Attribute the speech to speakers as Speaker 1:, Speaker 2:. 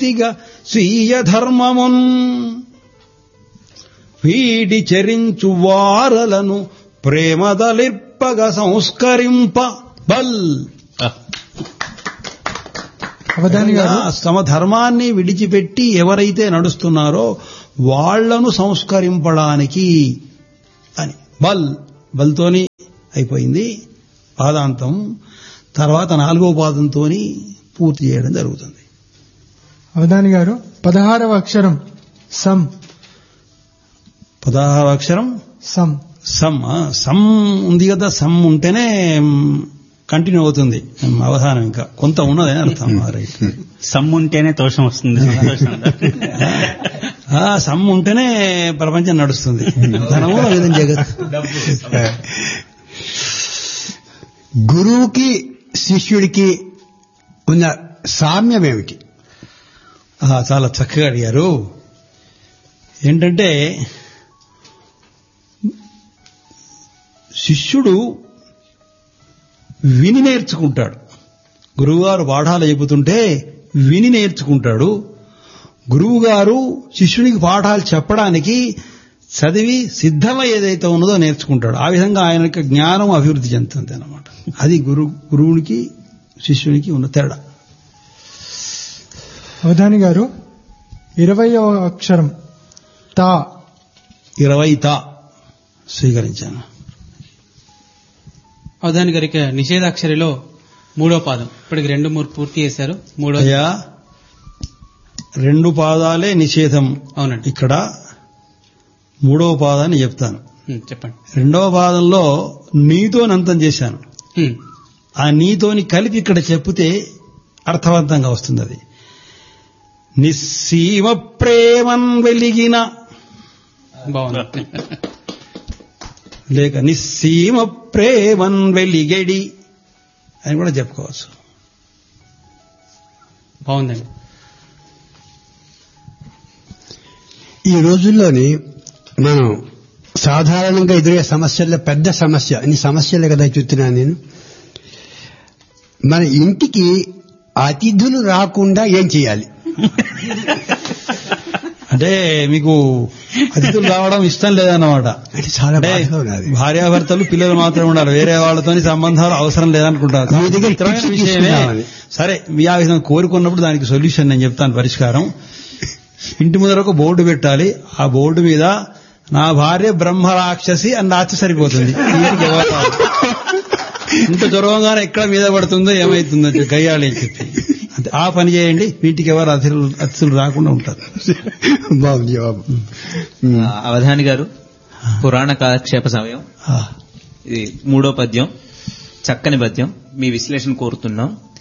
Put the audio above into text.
Speaker 1: రీతిగా స్వీయ ధర్మమున్ వీడి చరించు వారలను ప్రేమదలిర్పగ సంస్కరింప బల్
Speaker 2: అవధాని గారు
Speaker 1: తమ ధర్మాన్ని విడిచిపెట్టి ఎవరైతే నడుస్తున్నారో వాళ్లను సంస్కరింపడానికి అని బల్ బల్తోని అయిపోయింది పాదాంతం తర్వాత నాలుగో పాదంతోని పూర్తి చేయడం జరుగుతుంది
Speaker 2: అవధాని గారు పదహారవ అక్షరం సం
Speaker 1: పదహారు అక్షరం
Speaker 2: సం
Speaker 1: సమ్ ఆ, సమ్ ఉంది కదా సమ్ ఉంటేనే కంటిన్యూ అవుతుంది మ్, అవధానం ఇంకా కొంత ఉన్నదని అర్థం ఆ, రైట్
Speaker 3: సమ్ ఉంటేనే దోషం వస్తుంది సంతోషం ఉందా?
Speaker 1: ఆ, సమ్ ఉంటేనే ప్రపంచం నడుస్తుంది ధనము లేదని జగత్
Speaker 4: గురువుకి శిష్యుడికి ఉన్న సామ్యం ఏమిటి
Speaker 1: ఆ, చాలా చక్కగా అడిగారు ఏంటంటే శిష్యుడు విని నేర్చుకుంటాడు గురువుగారు పాఠాలు చెబుతుంటే విని నేర్చుకుంటాడు గురువుగారు శిష్యునికి పాఠాలు చెప్పడానికి చదివి సిద్ధమై ఏదైతే ఉన్నదో నేర్చుకుంటాడు ఆ విధంగా ఆయన యొక్క జ్ఞానం అభివృద్ధి చెందుతుంది అన్నమాట అది గురు గురువునికి శిష్యునికి ఉన్న తేడా
Speaker 2: అవధాని గారు ఇరవయవ అక్షరం తా
Speaker 1: ఇరవై తా స్వీకరించాను
Speaker 5: అవధాని గారికి నిషేధాక్షరిలో మూడో పాదం ఇప్పటికి రెండు మూడు పూర్తి చేశారు మూడో
Speaker 1: అయ్యా రెండు పాదాలే నిషేధం
Speaker 5: అవునండి
Speaker 1: ఇక్కడ మూడవ పాదాన్ని చెప్తాను
Speaker 5: ఉమ్, చెప్పండి
Speaker 1: రెండవ పాదంలో నీతోనంతం చేశాను
Speaker 5: ఉమ్,
Speaker 1: ఆ నీతోని కలిపి ఇక్కడ చెప్తే అర్థవంతంగా వస్తుంది అది నిస్సీమ ప్రేమన్ వెలిగిన
Speaker 5: బాగుంది
Speaker 1: లేక నిస్సీమ ప్రేమన్ వెలిగెడి అని కూడా చెప్పుకోవచ్చు
Speaker 5: బాగుందండి
Speaker 4: ఈ రోజుల్లోని మనం సాధారణంగా ఎదురయ్యే సమస్యల్లో పెద్ద సమస్య ఇన్ని సమస్యలే కదా చూస్తున్నాను నేను మన ఇంటికి అతిథులు రాకుండా ఏం చేయాలి
Speaker 1: అంటే మీకు అతిథులు రావడం ఇష్టం లేదన్నమాట
Speaker 4: అంటే చాలా
Speaker 1: అంటే
Speaker 4: బాధగా ఉన్నది
Speaker 1: భార్యాభర్తలు పిల్లలు మాత్రమే ఉండాలి వేరే వాళ్ళతోని సంబంధాలు అవసరం లేదనుకుంటారు
Speaker 4: మీ దగ్గర
Speaker 1: చిత్రమైన
Speaker 4: tips
Speaker 1: విషయమే
Speaker 4: తీసుకుందామని.
Speaker 1: సరే మీ ఆ విధంగా కోరుకున్నప్పుడు దానికి సొల్యూషన్ నేను చెప్తాను పరిష్కారం ఇంటి ముందర ఒక బోర్డు పెట్టాలి ఆ బోర్డు మీద నా భార్య బ్రహ్మ రాక్షసి అని రాచి సరిపోతుంది ఇంటికి ఎవరు రారు. ఇంత దూరంగానే ఎక్కడ మీద పడుతుందో ఏమైతుందో చెప్పి గయ్యాలి అని చెప్పి అంతే ఆ పని చేయండి వీటికి ఎవరు అతిథులు అతిథులు రాకుండా ఉంటారు
Speaker 4: బాగుంది జవాబు
Speaker 6: ఆ, అవధాని గారు పురాణ కాలక్షేప సమయం
Speaker 1: ఆ.
Speaker 6: ఇది మూడో పద్యం చక్కని పద్యం మీ విశ్లేషణ కోరుతున్నాం